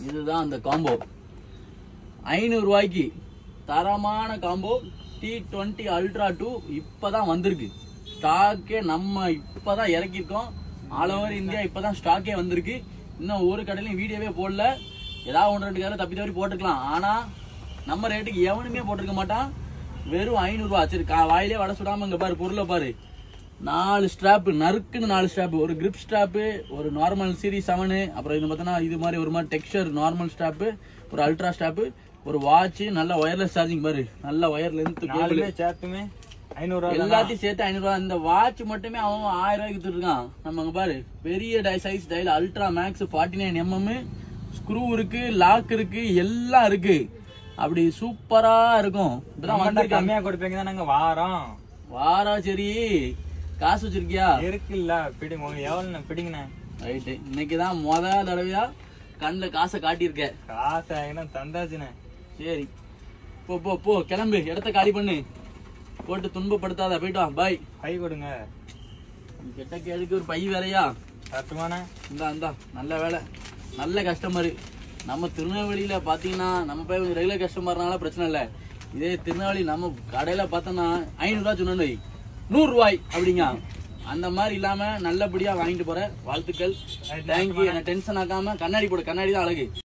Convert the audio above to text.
இதுதான் அந்த காம்போ ஐநூறு ரூபாய்க்கு தரமான combo T twenty ultra two இப்பதான் வந்திருக்கு ஸ்டாக்கே நம்ம இப்பதான் இறக்கியிருக்கோம் ஆல் ஓவர் இந்தியா இப்பதான் ஸ்டாக்கே வந்திருக்கு இன்னும் ஒரு கடையிலையும் வீடியோவே போடல ஏதாவது ஒன்று ரெண்டு கடை தப்பி தவறி போட்டுக்கலாம் ஆனா நம்ம ரேட்டுக்கு எவனுமே போட்டிருக்க மாட்டான் வெறும் ஐநூறுரூவா சரி கா- வாயிலே வடை சுடாம இங்க பாரு பொருளை பாரு நாலு ஸ்ட்ராப்பு நறுக்குன்னு நாலு ஸ்ட்ராப்பு ஒரு கிரிப் ஸ்ட்ராப்பு ஒரு நார்மல் சீரிஸ் செவனு அப்புறம் இது பார்த்தோன்னா இது மாதிரி ஒரு மாதிரி டெக்ஸ்சர் நார்மல் ஸ்ட்ராப்பு ஒரு அல்ட்ரா ஸ்ட்ராப்பு ஒரு வாட்ச் நல்ல ஒயர்லெஸ் சார்ஜிங் பாரு நல்ல ஒயர் லென்த் கேபிள் நாலுமே சேர்த்துமே ஐநூறு ரூபா எல்லாத்தையும் சேர்த்து ஐநூறுரூவா இந்த வாட்ச் மட்டுமே அவன் ஆயிரம் ரூபாய்க்கு வித்துருக்கான் நம்ம அங்க பாரு பெரிய டை size dial ultra max forty nine mm screw இருக்கு லாக் இருக்கு எல்லாம் இருக்கு அப்படி சூப்பரா இருக்கும் இப்பதான் நம்மகிட்ட வந்திருக்காங்க கம்மியா கொடுப்பீங்க தான் நாங்க வாரோம் வாரா சரி காசு வச்சிருக்கியா இருக்குல்ல பிடிங்க உங்களுக்கு எவ்வளவு பிடிங்கண்ணே ரைட்டு இன்னைக்கு தான் முத தடவையா கண்ணில் காசை காட்டியிருக்க காசு ஆகினா தந்தாச்சுண்ணே சரி போ போ போ கிளம்பு இடத்த காலி பண்ணு போட்டு துன்பப்படுத்தாத போயிட்டு வா பாய் கை கொடுங்க கெட்ட கேளுக்கு ஒரு பை வேறையா கட்டுமாண்ணே இந்தா இந்தா நல்ல வேலை நல்ல கஸ்டமரு நம்ம திருநெல்வேலியில பாத்தீங்கன்னா நம்ம போய் ரெகுலர் கஸ்டமர்னால பிரச்சனை இல்லை இதே திருநெல்வேலி நம்ம கடையில பார்த்தோன்னா ஐநூறுரூவா சொன்னோன்னு நூறு ரூபாய் அப்படிங்க அந்த மாதிரி இல்லாம நல்லபடியா வாங்கிட்டு போற வாழ்த்துக்கள் தேங்க்யூ என்ன டென்ஷன் ஆக்காம கண்ணாடி போடு கண்ணாடி தான் அழகு